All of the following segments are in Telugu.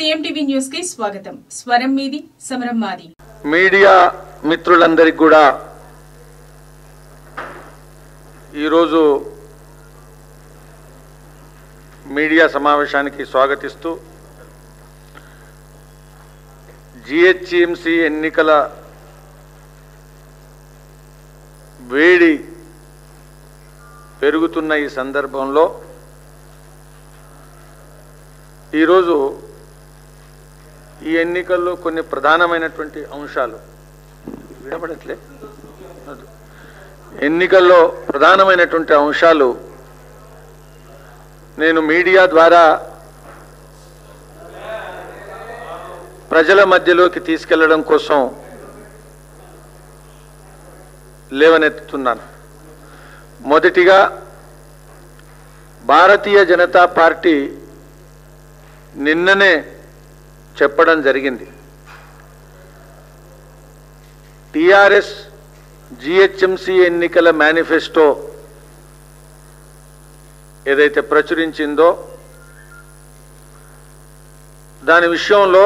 ఏఎంటీవీ న్యూస్ కి స్వాగతం స్వరం మీది సమరం మాది మీడియా మిత్రులందరికీ కూడా ఈరోజు మీడియా సమావేశానికి స్వాగతిస్తూ జిహెచ్ఎంసి ఎన్నికల వేడి పెరుగుతున్న ఈ సందర్భంలో ఈరోజు ఈ ఎన్నికల్లో కొన్ని ప్రధానమైనటువంటి అంశాలు వినపడట్లే ఎన్నికల్లో ప్రధానమైనటువంటి అంశాలు నేను మీడియా ద్వారా ప్రజల మధ్యలోకి తీసుకెళ్లడం కోసం లేవనెత్తుతున్నాను మొదటిగా భారతీయ జనతా పార్టీ నిన్ననే చెప్పడం జరిగింది టిఆర్ఎస్ జిహెచ్ఎంసి ఎన్నికల మేనిఫెస్టో ఏదైతే ప్రచురించిందో దాని విషయంలో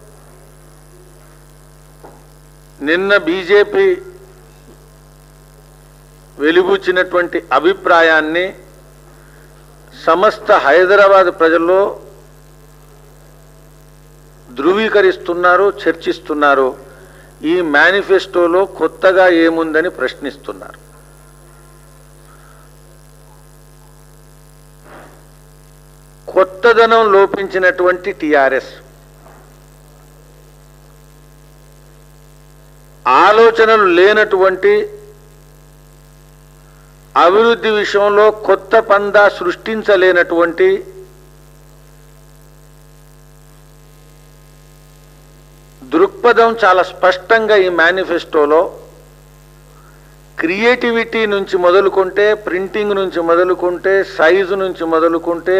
నిన్న బీజేపీ వెలుగుచ్చినటువంటి అభిప్రాయాన్ని సమస్త హైదరాబాద్ ప్రజల్లో ధృవీకరిస్తున్నారు చర్చిస్తున్నారు ఈ మేనిఫెస్టోలో కొత్తగా ఏముందని ప్రశ్నిస్తున్నారు కొత్తదనం లోపించినటువంటి టిఆర్ఎస్ ఆలోచనలు లేనటువంటి అభివృద్ధి విషయంలో కొత్త పందా సృష్టించలేనటువంటి దృక్పథం చాలా స్పష్టంగా ఈ మేనిఫెస్టోలో క్రియేటివిటీ నుంచి మొదలుకుంటే ప్రింటింగ్ నుంచి మొదలుకుంటే సైజు నుంచి మొదలుకుంటే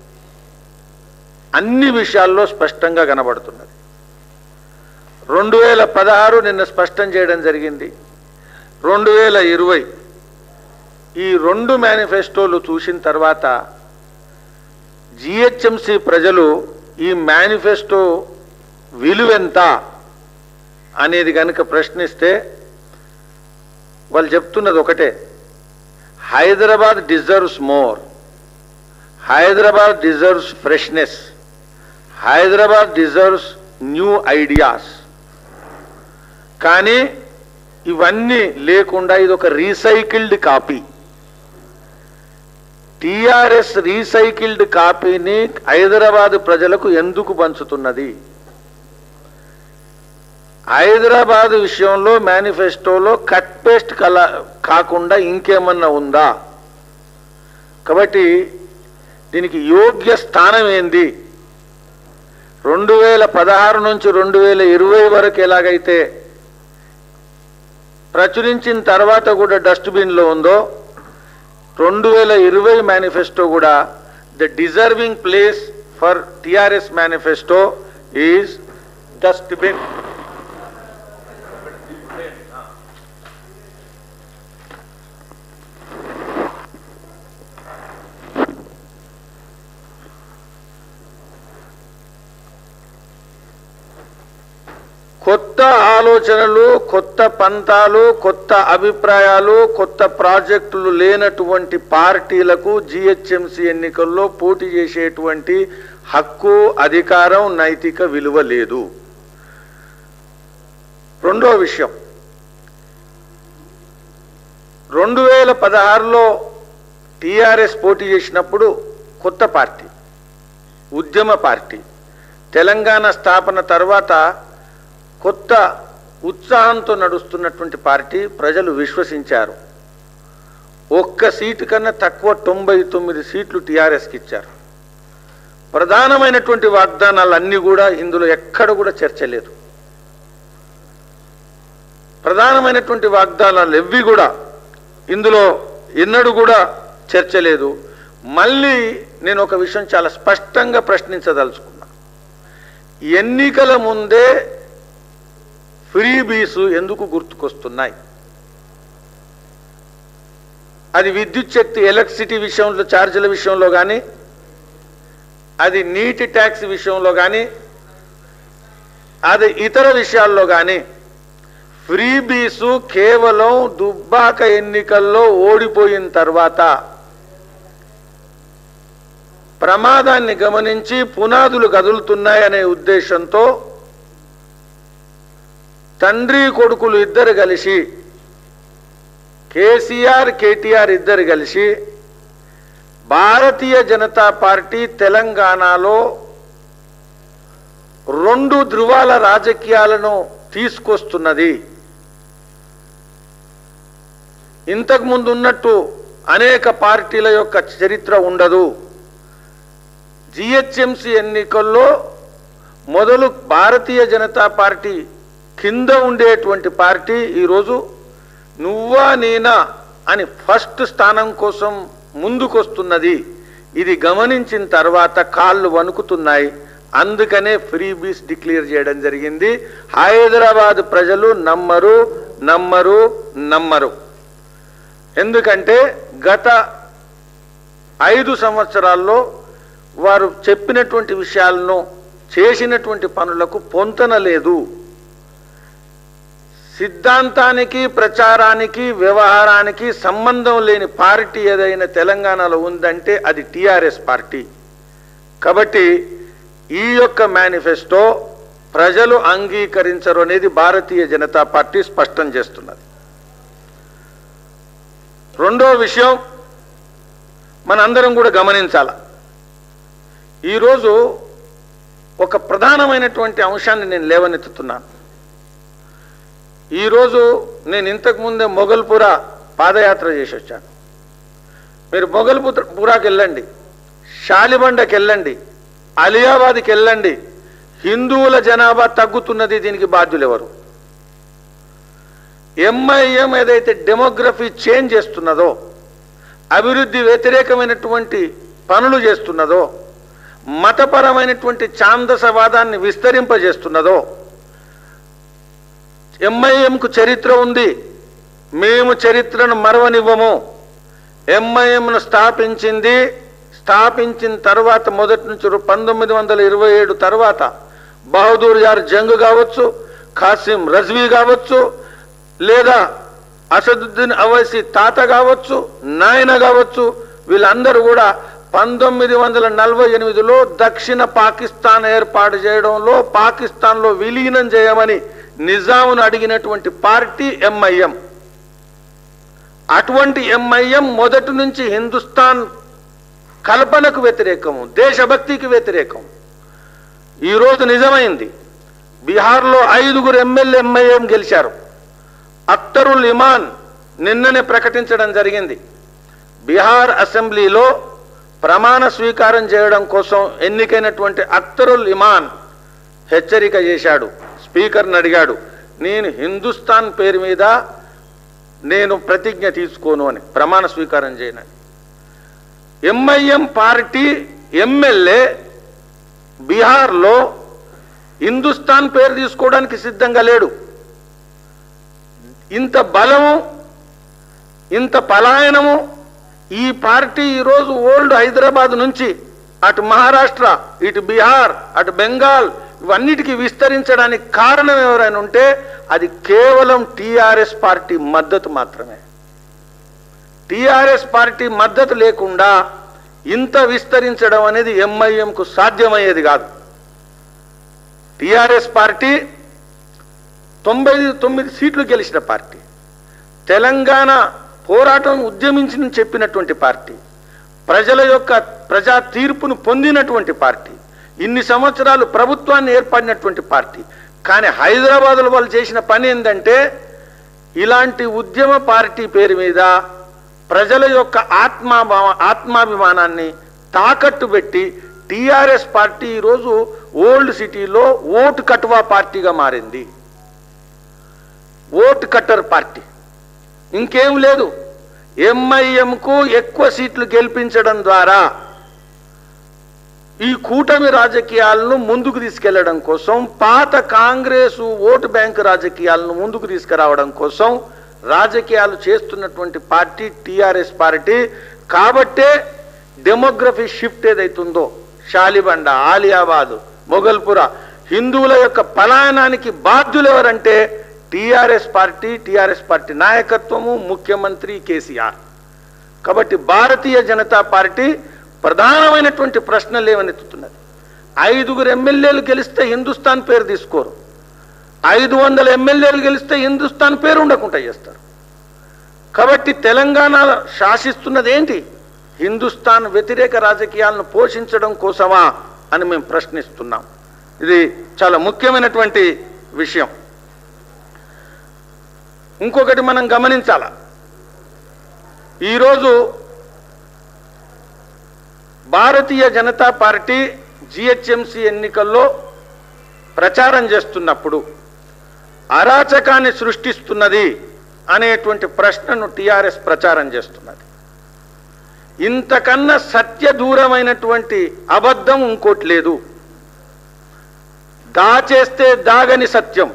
అన్ని విషయాల్లో స్పష్టంగా కనబడుతున్నది రెండు వేల పదహారు నిన్న స్పష్టం చేయడం జరిగింది రెండు వేల ఇరవై ఈ రెండు మేనిఫెస్టోలు చూసిన తర్వాత జిహెచ్ఎంసి ప్రజలు ఈ మేనిఫెస్టో విలువెంత అనేది కనుక ప్రశ్నిస్తే వాళ్ళు చెప్తున్నది ఒకటే Hyderabad deserves more Hyderabad deserves freshness Hyderabad deserves new ideas కానీ ఇవన్నీ లేకుండా ఇది ఒక రీసైకిల్డ్ కాపీ టిఆర్ఎస్ రీసైకిల్డ్ కాపీని హైదరాబాద్ ప్రజలకు ఎందుకు పంచుతున్నది హైదరాబాద్ విషయంలో మేనిఫెస్టోలో కట్ పేస్ట్ కల కాకుండా ఇంకేమన్నా ఉందా కాబట్టి దీనికి యోగ్య స్థానం ఏంది రెండు వేల పదహారు నుంచి రెండు వేల ఇరవై వరకు ఎలాగైతే ప్రచురించిన తర్వాత కూడా డస్ట్బిన్లో ఉందో రెండు వేల ఇరవై మేనిఫెస్టో కూడా the deserving place for TRS manifesto is dustbin కొత్త ఆలోచనలు కొత్త పంతాలు కొత్త అభిప్రాయాలు కొత్త ప్రాజెక్టులు లేనటువంటి పార్టీలకు జిహెచ్ఎంసి ఎన్నికల్లో పోటీ చేసేటువంటి హక్కు అధికారం నైతిక విలువ లేదు రెండో విషయం రెండు వేల పదహారులో టీఆర్ఎస్ పోటీ చేసినప్పుడు కొత్త పార్టీ ఉద్యమ పార్టీ తెలంగాణ స్థాపన తర్వాత కొత్త ఉత్సాహంతో నడుస్తున్నటువంటి పార్టీ ప్రజలు విశ్వసించారు ఒక్క సీటు కన్నా తక్కువ తొంభై తొమ్మిది సీట్లు టీఆర్ఎస్కి ఇచ్చారు ప్రధానమైనటువంటి వాగ్దానాలు అన్నీ కూడా ఇందులో ఎక్కడ కూడా చర్చ లేదు ప్రధానమైనటువంటి వాగ్దానాలు ఎవ్వి కూడా ఇందులో ఎన్నడూ కూడా చర్చ లేదు మళ్ళీ నేను ఒక విషయం చాలా స్పష్టంగా ప్రశ్నించదలుచుకున్నా ఎన్నికల ముందే ఫ్రీ బీసు ఎందుకు గుర్తుకొస్తున్నాయి అది విద్యుత్ శక్తి ఎలక్ట్రిసిటీ విషయంలో ఛార్జీల విషయంలో కానీ అది నీటి ట్యాక్స్ విషయంలో కానీ అది ఇతర విషయాల్లో కానీ ఫ్రీబీసు కేవలం దుబ్బాక ఎన్నికల్లో ఓడిపోయిన తర్వాత ప్రమాదాన్ని గమనించి పునాదులు కదులుతున్నాయనే ఉద్దేశంతో తండ్రి కొడుకులు ఇద్దరు కలిసి కేసీఆర్ కేటీఆర్ ఇద్దరు కలిసి భారతీయ జనతా పార్టీ తెలంగాణలో రెండు ధృవాల రాజకీయాలను తీసుకొస్తున్నది ఇంతకు ముందు ఉన్నట్టు అనేక పార్టీల యొక్క చరిత్ర ఉండదు జిహెచ్ఎంసి ఎన్నికల్లో మొదలు భారతీయ జనతా పార్టీ కింద ఉండేటువంటి పార్టీ ఈరోజు నువ్వా నేనా అని ఫస్ట్ స్థానం కోసం ముందుకొస్తున్నది ఇది గమనించిన తర్వాత కాళ్ళు వణుకుతున్నాయి అందుకనే ఫ్రీ బీస్ డిక్లేర్ చేయడం జరిగింది హైదరాబాద్ ప్రజలు నమ్మరు నమ్మరు నమ్మరు ఎందుకంటే గత ఐదు సంవత్సరాల్లో వారు చెప్పినటువంటి విషయాలను చేసినటువంటి పనులకు పొంతన లేదు సిద్ధాంతానికి ప్రచారానికి వ్యవహారానికి సంబంధం లేని పార్టీ ఏదైనా తెలంగాణలో ఉందంటే అది టిఆర్ఎస్ పార్టీ కాబట్టి ఈ యొక్క మేనిఫెస్టో ప్రజలు అంగీకరించరు అనేది భారతీయ జనతా పార్టీ స్పష్టం చేస్తున్నది రెండో విషయం మనందరం కూడా గమనించాల ఈరోజు ఒక ప్రధానమైనటువంటి అంశాన్ని నేను లేవనెత్తుతున్నాను ఈరోజు నేను ఇంతకు ముందే మొగల్పుర పాదయాత్ర చేసి వచ్చాను మీరు మొగల్పురాకి వెళ్ళండి షాలిబండకి వెళ్ళండి అలియాబాద్కి వెళ్ళండి హిందువుల జనాభా తగ్గుతున్నది దీనికి బాధ్యులు ఎవరు ఎంఐఎం ఏదైతే డెమోగ్రఫీ చేంజ్ చేస్తున్నదో అభివృద్ధి వ్యతిరేకమైనటువంటి పనులు చేస్తున్నదో మతపరమైనటువంటి ఛాందసవాదాన్ని విస్తరింపజేస్తున్నదో ఎంఐఎంకు చరిత్ర ఉంది మేము చరిత్రను మరవనివ్వము ఎంఐఎంను స్థాపించింది స్థాపించిన తర్వాత మొదటి నుంచి రు- పంతొమ్మిది వందల ఇరవై ఏడు తర్వాత బహదూర్ యార్ జంగ్ కావచ్చు ఖాసిం రజ్వీ కావచ్చు లేదా అసదుద్దీన్ అవైసీ తాత కావచ్చు నాయన కావచ్చు వీళ్ళందరూ కూడా పంతొమ్మిది వందల నలభై ఎనిమిదిలో దక్షిణ పాకిస్తాన్ ఏర్పాటు చేయడంలో పాకిస్తాన్లో విలీనం చేయమని నిజామును అడిగినటువంటి పార్టీ ఎంఐఎం అటువంటి ఎంఐఎం మొదటి నుంచి హిందుస్థాన్ కల్పనకు వ్యతిరేకము దేశభక్తికి వ్యతిరేకం ఈరోజు నిజమైంది బీహార్లో ఐదుగురు ఎమ్మెల్యే ఎంఐఎం గెలిచారు అఖ్తరుల్ ఇమాన్ నిన్ననే ప్రకటించడం జరిగింది బీహార్ అసెంబ్లీలో ప్రమాణ స్వీకారం చేయడం కోసం ఎన్నికైనటువంటి అఖ్తరుల్ ఇమాన్ హెచ్చరిక చేశాడు స్పీకర్ని అడిగాడు నేను హిందుస్థాన్ పేరు మీద నేను ప్రతిజ్ఞ తీసుకోను అని ప్రమాణ స్వీకారం చేయనని ఎంఐఎం పార్టీ ఎమ్మెల్యే బీహార్లో హిందుస్థాన్ పేరు తీసుకోవడానికి సిద్ధంగా లేడు ఇంత బలము ఇంత పలాయనము ఈ పార్టీ ఈరోజు ఓల్డ్ హైదరాబాద్ నుంచి అటు మహారాష్ట్ర ఇటు బీహార్ అటు బెంగాల్ ఇవన్నిటికీ విస్తరించడానికి కారణం ఎవరైనా ఉంటే అది కేవలం టిఆర్ఎస్ పార్టీ మద్దతు మాత్రమే టిఆర్ఎస్ పార్టీ మద్దతు లేకుండా ఇంత విస్తరించడం అనేది ఎంఐఎంకు సాధ్యమయ్యేది కాదు టిఆర్ఎస్ పార్టీ తొంభై తొమ్మిది సీట్లు గెలిచిన పార్టీ తెలంగాణ పోరాటం ఉద్యమించి చెప్పినటువంటి పార్టీ ప్రజల యొక్క ప్రజా తీర్పును పొందినటువంటి పార్టీ ఇన్ని సంవత్సరాలు ప్రభుత్వాన్ని ఏర్పడినటువంటి పార్టీ కానీ హైదరాబాదులో వాళ్ళు చేసిన పని ఏంటంటే ఇలాంటి ఉద్యమ పార్టీ పేరు మీద ప్రజల యొక్క ఆత్మా ఆత్మాభిమానాన్ని తాకట్టు పెట్టి టిఆర్ఎస్ పార్టీ ఈరోజు ఓల్డ్ సిటీలో ఓటు కటువా పార్టీగా మారింది ఓటు కట్టర్ పార్టీ ఇంకేం లేదు ఎంఐఎంకు ఎక్కువ సీట్లు గెలిపించడం ద్వారా ఈ కూటమి రాజకీయాలను ముందుకు తీసుకెళ్లడం కోసం పాత కాంగ్రెస్ ఓటు బ్యాంకు రాజకీయాలను ముందుకు తీసుకురావడం కోసం రాజకీయాలు చేస్తున్నటువంటి పార్టీ టిఆర్ఎస్ పార్టీ కాబట్టే డెమోగ్రఫీ షిఫ్ట్ ఏదైతుందో షాలిబండ ఆలియాబాద్ మొగల్పుర హిందువుల యొక్క పలాయనానికి బాధ్యులు ఎవరంటే టీఆర్ఎస్ పార్టీ టీఆర్ఎస్ పార్టీ నాయకత్వము ముఖ్యమంత్రి కేసీఆర్ కాబట్టి భారతీయ జనతా పార్టీ ప్రధానమైనటువంటి ప్రశ్నలు ఏమనెత్తుతున్నది ఐదుగురు ఎమ్మెల్యేలు గెలిస్తే హిందుస్థాన్ పేరు తీసుకోరు ఐదు వందల ఎమ్మెల్యేలు గెలిస్తే హిందుస్థాన్ పేరు ఉండకుండా చేస్తారు కాబట్టి తెలంగాణ శాసిస్తున్నది ఏంటి హిందుస్థాన్ వ్యతిరేక రాజకీయాలను పోషించడం కోసమా అని మేము ప్రశ్నిస్తున్నాం ఇది చాలా ముఖ్యమైనటువంటి విషయం ఇంకొకటి మనం గమనించాల ఈరోజు భారతీయ జనతా పార్టీ జిహెచ్ఎంసి ఎన్నికల్లో ప్రచారం చేస్తున్నప్పుడు అరాచకాన్ని సృష్టిస్తున్నది అనేటువంటి ప్రశ్నను టిఆర్ఎస్ ప్రచారం చేస్తున్నది ఇంతకన్నా సత్య దూరమైనటువంటి అబద్ధం ఇంకోటి లేదు దాచేస్తే దాగని సత్యం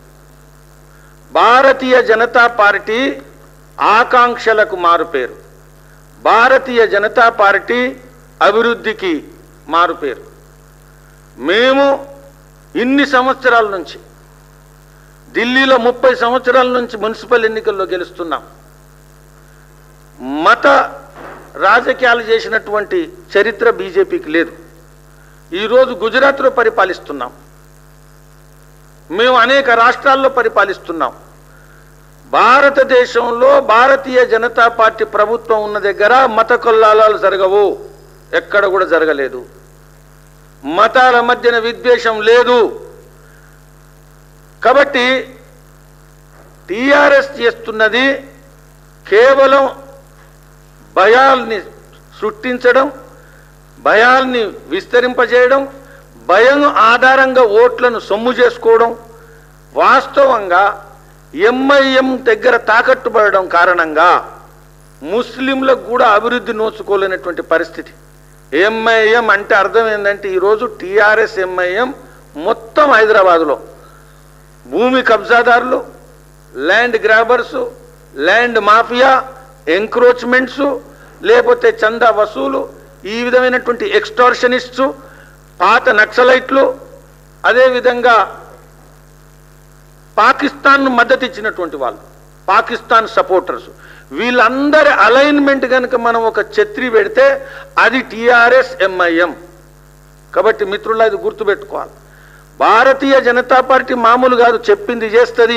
భారతీయ జనతా పార్టీ ఆకాంక్షలకు మారుపేరు భారతీయ జనతా పార్టీ అభివృద్ధికి మారుపేరు మేము ఇన్ని సంవత్సరాల నుంచి ఢిల్లీలో ముప్పై సంవత్సరాల నుంచి మున్సిపల్ ఎన్నికల్లో గెలుస్తున్నాం మత రాజకీయాలు చేసినటువంటి చరిత్ర బీజేపీకి లేదు ఈరోజు గుజరాత్లో పరిపాలిస్తున్నాం మేము అనేక రాష్ట్రాల్లో పరిపాలిస్తున్నాం భారతదేశంలో భారతీయ జనతా పార్టీ ప్రభుత్వం ఉన్న దగ్గర మత కొల్లాలాలు జరగవు ఎక్కడ కూడా జరగలేదు మతాల మధ్యన విద్వేషం లేదు కాబట్టి టిఆర్ఎస్ చేస్తున్నది కేవలం భయాల్ని సృష్టించడం భయాల్ని విస్తరింపజేయడం భయం ఆధారంగా ఓట్లను సొమ్ము చేసుకోవడం వాస్తవంగా ఎంఐఎం దగ్గర తాకట్టుబడడం కారణంగా ముస్లింలకు కూడా అభివృద్ధి నోచుకోలేనటువంటి పరిస్థితి ఎంఐఎం అంటే అర్థం ఏంటంటే ఈరోజు టీఆర్ఎస్ ఎంఐఎం మొత్తం హైదరాబాదులో భూమి కబ్జాదారులు land grabbers land mafia encroachments లేకపోతే చందా వసూలు ఈ విధమైనటువంటి ఎక్స్టార్షనిస్ట్స్ పాత నక్సలైట్లు అదేవిధంగా పాకిస్తాన్ మద్దతు ఇచ్చినటువంటి వాళ్ళు పాకిస్తాన్ సపోర్టర్స్ వీళ్ళందరి అలైన్మెంట్ కనుక మనం ఒక ఛత్రి పెడితే అది టిఆర్ఎస్ ఎంఐఎం కాబట్టి మిత్రులు అది గుర్తుపెట్టుకోవాలి భారతీయ జనతా పార్టీ మామూలు కాదు చెప్పింది చేస్తుంది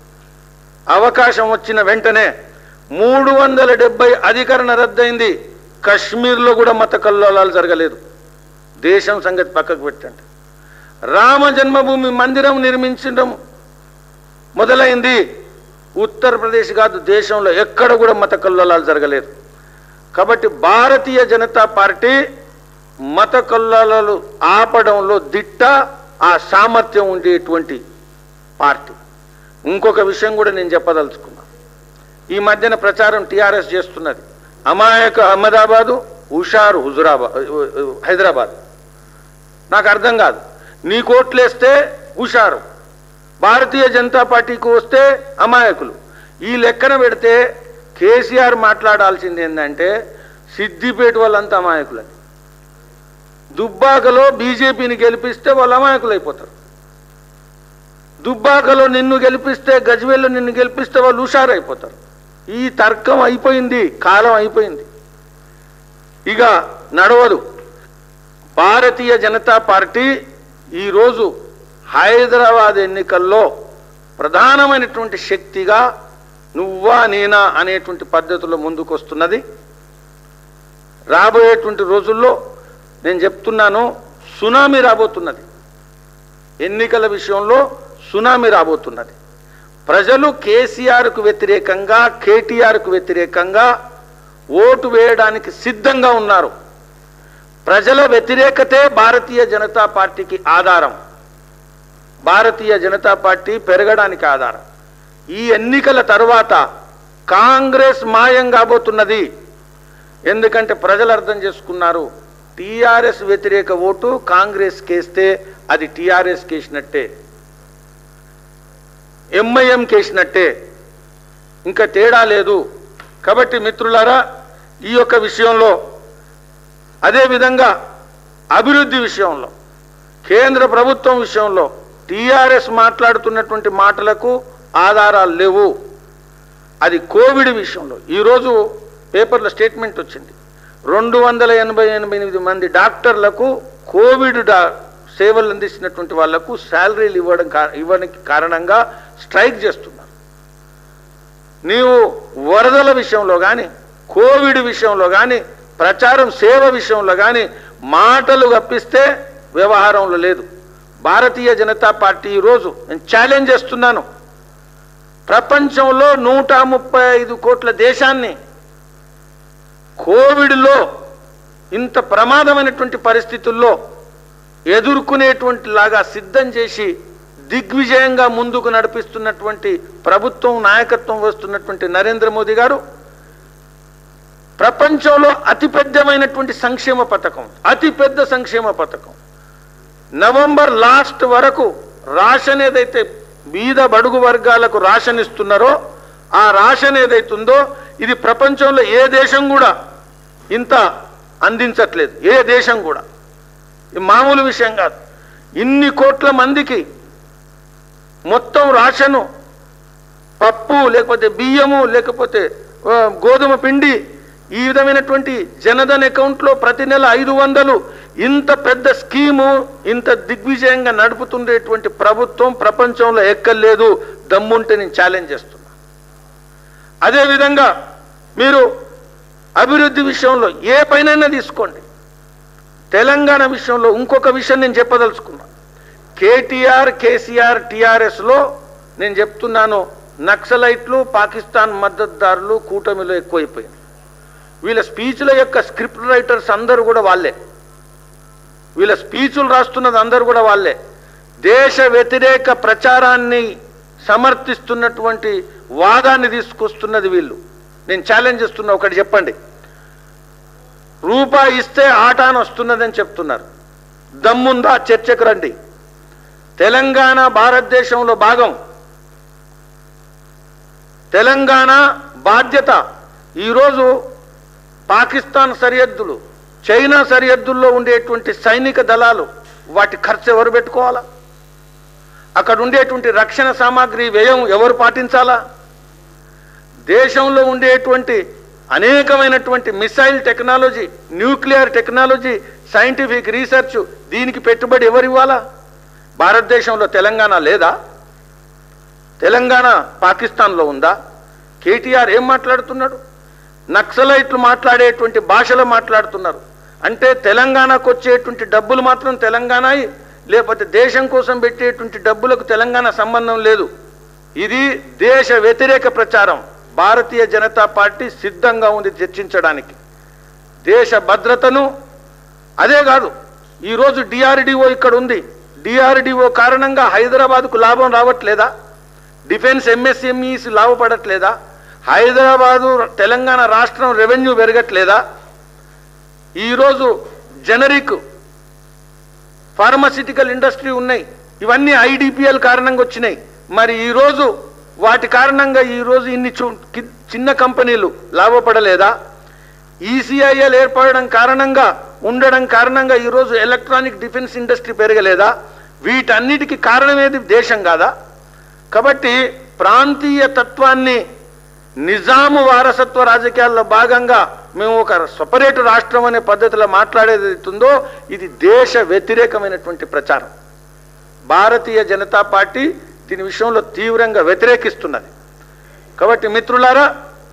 అవకాశం వచ్చిన వెంటనే మూడు వందల డెబ్బై అధికరణ రద్దయింది కశ్మీర్లో కూడా మత కల్లోలాలు జరగలేదు దేశం సంగతి పక్కకు పెట్టండి రామ జన్మభూమి మందిరం నిర్మించడం మొదలైంది ఉత్తరప్రదేశ్ కాదు దేశంలో ఎక్కడ కూడా మత కల్లోలాలు జరగలేదు కాబట్టి భారతీయ జనతా పార్టీ మత కల్లోలాలు ఆపడంలో దిట్ట ఆ సామర్థ్యం ఉండేటువంటి పార్టీ ఇంకొక విషయం కూడా నేను చెప్పదలుచుకున్నా ఈ మధ్యన ప్రచారం టీఆర్ఎస్ చేస్తున్నది అమాయక అహ్మదాబాదు హుషారు హుజురాబాద్ హైదరాబాద్ నాకు అర్థం కాదు నీ కోట్లేస్తే హుషారు భారతీయ జనతా పార్టీకి వస్తే అమాయకులు ఈ లెక్కన పెడితే కేసీఆర్ మాట్లాడాల్సింది ఏంటంటే సిద్దిపేట వాళ్ళంతా అమాయకులని దుబ్బాకలో బీజేపీని గెలిపిస్తే వాళ్ళు అమాయకులు అయిపోతారు దుబ్బాకలో నిన్ను గెలిపిస్తే గజ్వేల్లో నిన్ను గెలిపిస్తే వాళ్ళు హుషారైపోతారు ఈ తర్కం అయిపోయింది కాలం అయిపోయింది ఇక నడవదు భారతీయ జనతా పార్టీ ఈరోజు హైదరాబాద్ ఎన్నికల్లో ప్రధానమైనటువంటి శక్తిగా నువ్వా నేనా అనేటువంటి పద్ధతిలో ముందుకు వస్తున్నది రాబోయేటువంటి రోజుల్లో నేను చెప్తున్నాను సునామీ రాబోతున్నది ఎన్నికల విషయంలో సునామీ రాబోతున్నది ప్రజలు కేసీఆర్కు వ్యతిరేకంగా కేటీఆర్కు వ్యతిరేకంగా ఓటు వేయడానికి సిద్ధంగా ఉన్నారు ప్రజల వ్యతిరేకతే భారతీయ జనతా పార్టీకి ఆధారం భారతీయ జనతా పార్టీ పెరగడానికి ఆధారం ఈ ఎన్నికల తర్వాత కాంగ్రెస్ మాయం కాబోతున్నది ఎందుకంటే ప్రజలు అర్థం చేసుకున్నారు టీఆర్ఎస్ వ్యతిరేక ఓటు కాంగ్రెస్ కేస్తే అది టీఆర్ఎస్ కేసినట్టే ఎంఐఎం కేసినట్టే ఇంకా తేడా లేదు కాబట్టి మిత్రులారా ఈ యొక్క విషయంలో అదేవిధంగా అభివృద్ధి విషయంలో కేంద్ర ప్రభుత్వం విషయంలో టీఆర్ఎస్ మాట్లాడుతున్నటువంటి మాటలకు ఆధారాలు లేవు అది కోవిడ్ విషయంలో ఈరోజు పేపర్లో స్టేట్మెంట్ వచ్చింది రెండు వందల ఎనభై ఎనిమిది మంది డాక్టర్లకు కోవిడ్ డా సేవలు అందిస్తున్నటువంటి వాళ్లకు శాలరీలు ఇవ్వడం కా- ఇవ్వడానికి కారణంగా స్ట్రైక్ చేస్తున్నారు నీవు వరదల విషయంలో కానీ కోవిడ్ విషయంలో కానీ ప్రచారం సేవ విషయంలో కానీ మాటలు గప్పిస్తే వ్యవహారంలో లేదు భారతీయ జనతా పార్టీ ఈరోజు నేను ఛాలెంజ్ చేస్తున్నాను ప్రపంచంలో నూట ముప్పై ఐదు కోట్ల దేశాన్ని కోవిడ్లో ఇంత ప్రమాదమైనటువంటి పరిస్థితుల్లో ఎదుర్కొనేటువంటి లాగా సిద్ధం చేసి దిగ్విజయంగా ముందుకు నడిపిస్తున్నటువంటి ప్రభుత్వం నాయకత్వం వస్తున్నటువంటి నరేంద్ర మోదీ గారు ప్రపంచంలో అతిపెద్దమైనటువంటి సంక్షేమ పథకం అతిపెద్ద సంక్షేమ పథకం నవంబర్ లాస్ట్ వరకు రాషన్ ఏదైతే బీద బడుగు వర్గాలకు రాషన్ ఇస్తున్నారో ఆ రాషన్ ఏదైతుందో ఇది ప్రపంచంలో ఏ దేశం కూడా ఇంత అందించట్లేదు ఏ దేశం కూడా ఇది మామూలు విషయం కాదు ఇన్ని కోట్ల మందికి మొత్తం రాషను పప్పు లేకపోతే బియ్యము లేకపోతే ఆ, గోధుమ పిండి ఈ విధమైనటువంటి జనధన్ అకౌంట్లో ప్రతి నెల ఐదు వందలు ఇంత పెద్ద స్కీము ఇంత దిగ్విజయంగా నడుపుతుండేటువంటి ప్రభుత్వం ప్రపంచంలో ఎక్కర్లేదు దమ్ముంటే నేను ఛాలెంజ్ చేస్తున్నా అదేవిధంగా మీరు అభివృద్ధి విషయంలో ఏ పైనైనా తీసుకోండి తెలంగాణ విషయంలో ఇంకొక విషయం నేను చెప్పదలుచుకున్నా కేటీఆర్ కేసీఆర్ టీఆర్ఎస్లో నేను చెప్తున్నాను నక్సలైట్లు పాకిస్తాన్ మద్దతుదారులు కూటమిలో ఎక్కువైపోయింది వీళ్ళ స్పీచ్ల యొక్క స్క్రిప్ట్ రైటర్స్ అందరూ కూడా వాళ్ళే వీళ్ళ స్పీచులు రాస్తున్నది అందరూ కూడా వాళ్ళే దేశ వ్యతిరేక ప్రచారాన్ని సమర్థిస్తున్నటువంటి వాదాన్ని తీసుకొస్తున్నది వీళ్ళు నేను ఛాలెంజ్ చేస్తున్నా ఒకటి చెప్పండి రూపాయి ఇస్తే ఆట అని వస్తున్నదని చెప్తున్నారు దమ్ముందా చర్చకు రండి తెలంగాణ భారతదేశంలో భాగం తెలంగాణ బాధ్యత ఈరోజు పాకిస్తాన్ సరిహద్దులు చైనా సరిహద్దుల్లో ఉండేటువంటి సైనిక దళాలు వాటి ఖర్చు ఎవరు పెట్టుకోవాలా అక్కడ ఉండేటువంటి రక్షణ సామాగ్రి వ్యయం ఎవరు పాటించాలా దేశంలో ఉండేటువంటి అనేకమైనటువంటి missile technology nuclear technology scientific research దీనికి పెట్టుబడి ఎవరు ఇవ్వాలా భారతదేశంలో తెలంగాణ లేదా తెలంగాణ పాకిస్తాన్లో ఉందా కేటీఆర్ ఏం మాట్లాడుతున్నాడు నక్సలైట్లు మాట్లాడేటువంటి భాషలో మాట్లాడుతున్నారు అంటే తెలంగాణకు వచ్చేటువంటి డబ్బులు మాత్రం తెలంగాణ లేకపోతే దేశం కోసం పెట్టేటువంటి డబ్బులకు తెలంగాణ సంబంధం లేదు ఇది దేశ వ్యతిరేక ప్రచారం భారతీయ జనతా పార్టీ సిద్ధంగా ఉంది చర్చించడానికి దేశ భద్రతను అదే కాదు ఈరోజు డిఆర్డిఓ ఇక్కడ ఉంది డిఆర్డిఓ కారణంగా హైదరాబాద్కు లాభం రావట్లేదా డిఫెన్స్ ఎంఎస్ఎంఈస్ లాభపడట్లేదా హైదరాబాదు తెలంగాణ రాష్ట్రం రెవెన్యూ పెరగట్లేదా ఈరోజు జనరిక్ ఫార్మసిటికల్ ఇండస్ట్రీ ఉన్నాయి ఇవన్నీ ఐడిపిఎల్ కారణంగా వచ్చినాయి మరి ఈరోజు వాటి కారణంగా ఈరోజు ఇన్ని చు- కి- చిన్న కంపెనీలు లాభపడలేదా ఈసీఐఎల్ ఏర్పడడం కారణంగా ఉండడం కారణంగా ఈరోజు ఎలక్ట్రానిక్ డిఫెన్స్ ఇండస్ట్రీ పెరగలేదా వీటన్నిటికీ కారణమేది దేశం కాదా కాబట్టి ప్రాంతీయ తత్వాన్ని నిజాము వారసత్వ రాజకీయాల్లో భాగంగా మేము ఒక సపరేట్ రాష్ట్రం అనే పద్ధతిలో మాట్లాడేది అవుతుందో ఇది దేశ వ్యతిరేకమైనటువంటి ప్రచారం భారతీయ జనతా పార్టీ దీని విషయంలో తీవ్రంగా వ్యతిరేకిస్తున్నది కాబట్టి మిత్రులారా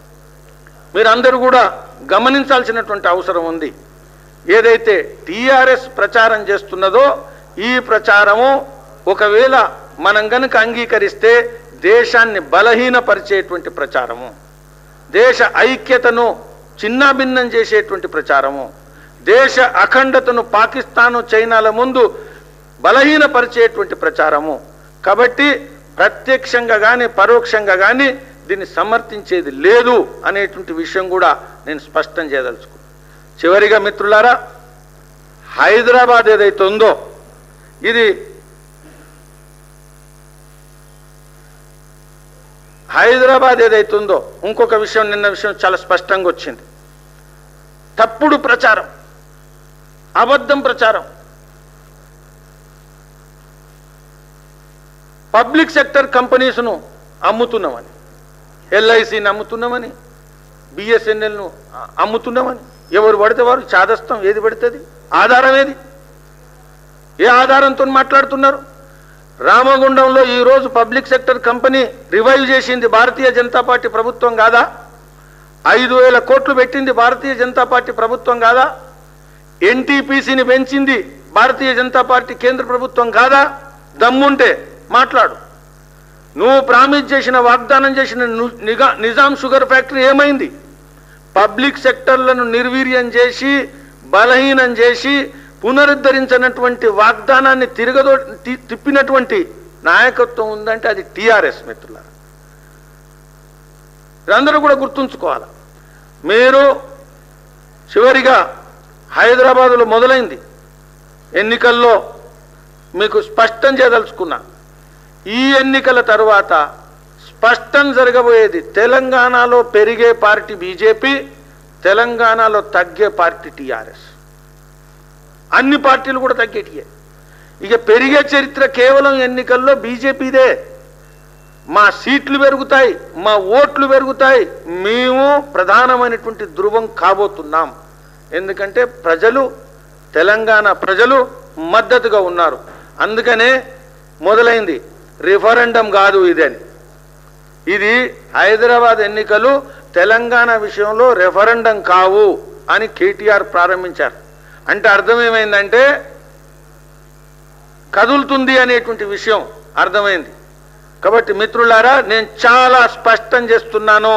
మీరందరూ కూడా గమనించాల్సినటువంటి అవసరం ఉంది ఏదైతే టీఆర్ఎస్ ప్రచారం చేస్తున్నదో ఈ ప్రచారము ఒకవేళ మనం గనుక అంగీకరిస్తే దేశాన్ని బలహీనపరిచేటువంటి ప్రచారము దేశ ఐక్యతను చిన్నాభిన్నం చేసేటువంటి ప్రచారము దేశ అఖండతను పాకిస్తాను చైనాల ముందు బలహీనపరిచేటువంటి ప్రచారము కాబట్టి ప్రత్యక్షంగా కానీ పరోక్షంగా కానీ దీన్ని సమర్థించేది లేదు అనేటువంటి విషయం కూడా నేను స్పష్టం చేయదలుచుకున్నాను చివరిగా మిత్రులారా హైదరాబాద్ ఏదైతే ఉందో ఇది హైదరాబాద్ ఏదైతే ఉందో ఇంకొక విషయం నిన్న విషయం చాలా స్పష్టంగా వచ్చింది తప్పుడు ప్రచారం అబద్ధం ప్రచారం పబ్లిక్ సెక్టర్ కంపెనీస్ను అమ్ముతున్నామని ఎల్ఐసిని అమ్ముతున్నామని బిఎస్ఎన్ఎల్ను అమ్ముతున్నామని ఎవరు పడితే వారు చాదస్తం ఏది పడుతుంది ఆధారం ఏది ఏ ఆధారంతో మాట్లాడుతున్నారు రామగుండంలో ఈరోజు పబ్లిక్ సెక్టర్ కంపెనీ రివైవ్ చేసింది భారతీయ జనతా పార్టీ ప్రభుత్వం కాదా ఐదు వేల కోట్లు పెట్టింది భారతీయ జనతా పార్టీ ప్రభుత్వం కాదా ఎన్టీపీసీని పెంచింది భారతీయ జనతా పార్టీ కేంద్ర ప్రభుత్వం కాదా దమ్ముంటే మాట్లాడు నువ్వు ప్రామిస్ చేసిన వాగ్దానం చేసిన ను- నిగా నిజాం షుగర్ ఫ్యాక్టరీ ఏమైంది పబ్లిక్ సెక్టర్లను నిర్వీర్యం చేసి బలహీనం చేసి పునరుద్ధరించినటువంటి వాగ్దానాన్ని తిరగదో తి- తిప్పినటువంటి నాయకత్వం ఉందంటే అది టీఆర్ఎస్ మిత్రులారా మీరందరూ కూడా గుర్తుంచుకోవాలి మీరు చివరిగా హైదరాబాదులో మొదలైంది ఎన్నికల్లో మీకు స్పష్టం చేయదలుచుకున్నా ఈ ఎన్నికల తరువాత స్పష్టం జరగబోయేది తెలంగాణలో పెరిగే పార్టీ బీజేపీ తెలంగాణలో తగ్గే పార్టీ టీఆర్ఎస్ అన్ని పార్టీలు కూడా తగ్గేటియే ఇక పెరిగే చరిత్ర కేవలం ఎన్నికల్లో బీజేపీదే మా సీట్లు పెరుగుతాయి మా ఓట్లు పెరుగుతాయి మేము ప్రధానమైనటువంటి ధృవం కాబోతున్నాం ఎందుకంటే ప్రజలు తెలంగాణ ప్రజలు మద్దతుగా ఉన్నారు అందుకనే మొదలైంది రిఫరెండం కాదు ఇదని ఇది హైదరాబాద్ ఎన్నికలు తెలంగాణ విషయంలో రెఫరెండం కావు అని కేటీఆర్ ప్రారంభించారు అంటే అర్థం ఏమైందంటే కదులుతుంది అనేటువంటి విషయం అర్థమైంది కాబట్టి మిత్రులారా నేను చాలా స్పష్టం చేస్తున్నాను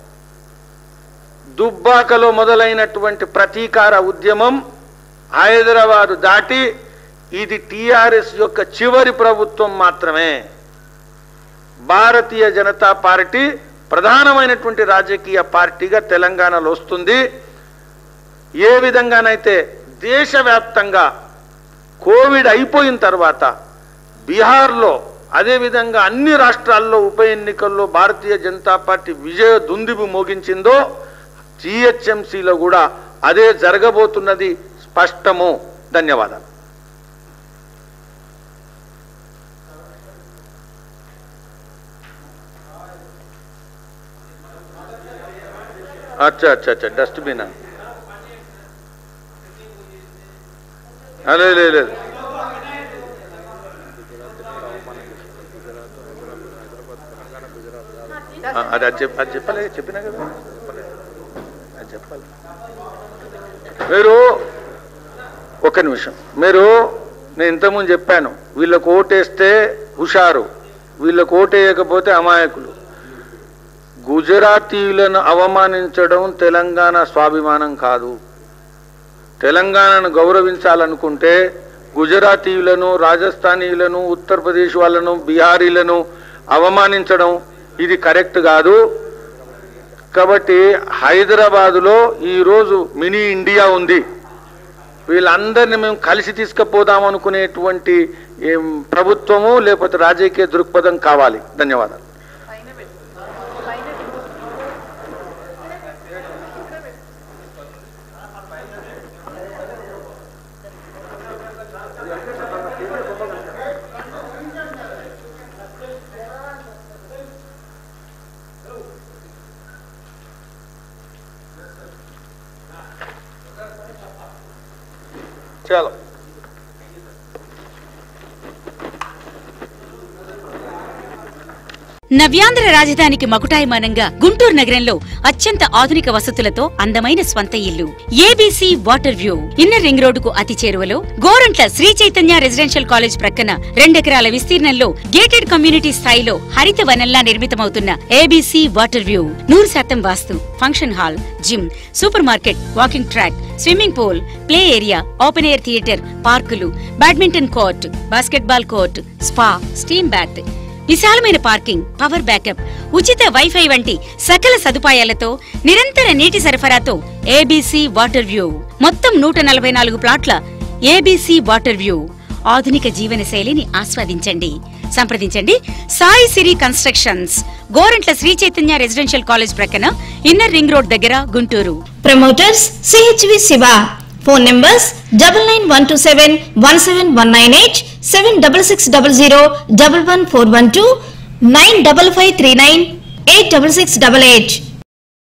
దుబ్బాకలో మొదలైనటువంటి ప్రతీకార ఉద్యమం హైదరాబాదు దాటి ఇది టీఆర్ఎస్ యొక్క చివరి ప్రభుత్వం మాత్రమే భారతీయ జనతా పార్టీ ప్రధానమైనటువంటి రాజకీయ పార్టీగా తెలంగాణలో వస్తుంది ఏ విధంగానైతే దేశవ్యాప్తంగా కోవిడ్ అయిపోయిన తర్వాత బీహార్లో అదేవిధంగా అన్ని రాష్ట్రాల్లో ఉప ఎన్నికల్లో భారతీయ జనతా పార్టీ విజయ దుందిబు మోగించిందో జిహెచ్ఎంసీలో కూడా అదే జరగబోతున్నది స్పష్టము ధన్యవాదాలు అచ్చా అచ్చా అచ్చా డస్ట్బిన్ లేదు లేదు లేదు ఆ, అది అది చెప్ అది చెప్పలే చెప్పినా కదా చెప్పలే. అది చెప్పాలి మీరు ఒక నిమిషం మీరు నేను ఇంతకుముందు చెప్పాను వీళ్ళకు ఓటేస్తే హుషారు వీళ్ళకు ఓటేయకపోతే అమాయకులు గుజరాతీయులను అవమానించడం తెలంగాణ స్వాభిమానం కాదు తెలంగాణను గౌరవించాలనుకుంటే గుజరాతీయులను రాజస్థానీయులను ఉత్తరప్రదేశ్ వాళ్ళను బీహారీలను అవమానించడం ఇది కరెక్ట్ కాదు కాబట్టి హైదరాబాదులో ఈరోజు మినీ ఇండియా ఉంది వీళ్ళందరినీ మేము కలిసి తీసుకుపోదాం అనుకునేటువంటి ఏం, ప్రభుత్వము లేకపోతే రాజకీయ దృక్పథం కావాలి ధన్యవాదాలు చలో నవ్యాంధ్ర రాజధానికి మకుటాయమానంగా గుంటూరు నగరంలో అత్యంత ఆధునిక వసతులతో అందమైన స్వంత ఇల్లు ABC water view inner ring రోడ్డుకు అతి చేరువలో గోరంట్ల శ్రీ చైతన్య రెసిడెన్షియల్ కాలేజ్ ప్రక్కన రెండెకరాల విస్తీర్ణంలో గేటెడ్ కమ్యూనిటీ స్థాయిలో హరిత వనంలా నిర్మితమవుతున్న ఏబీసీ వాటర్ వ్యూ నూరు శాతం vastu function hall gym super market walking track swimming pool play area open air theatre పార్కులు badminton court basketball court spa steam bath విశాలమైన పార్కింగ్ పవర్ బ్యాకప్ ఉచిత వైఫై వంటి సకల సదుపాయాలతో నిరంతర నీటి సరఫరాతో ఏబీసీ వాటర్ వ్యూ మొత్తం నూట నలభై నాలుగు ప్లాట్ల ఏబీసీ వాటర్ వ్యూ ఆధునిక జీవన శైలిని ఆస్వాదించండి సంప్రదించండి Sai Siri constructions Gorantla Sri Chaitanya residential college ప్రక్కన ఇన్నర్ రింగ్ రోడ్ దగ్గర Guntur Promoters CHV Siva. Phone numbers double nine one two seven one seven one nine eight seven double six double zero double one four one two nine double five three nine eight double six double eight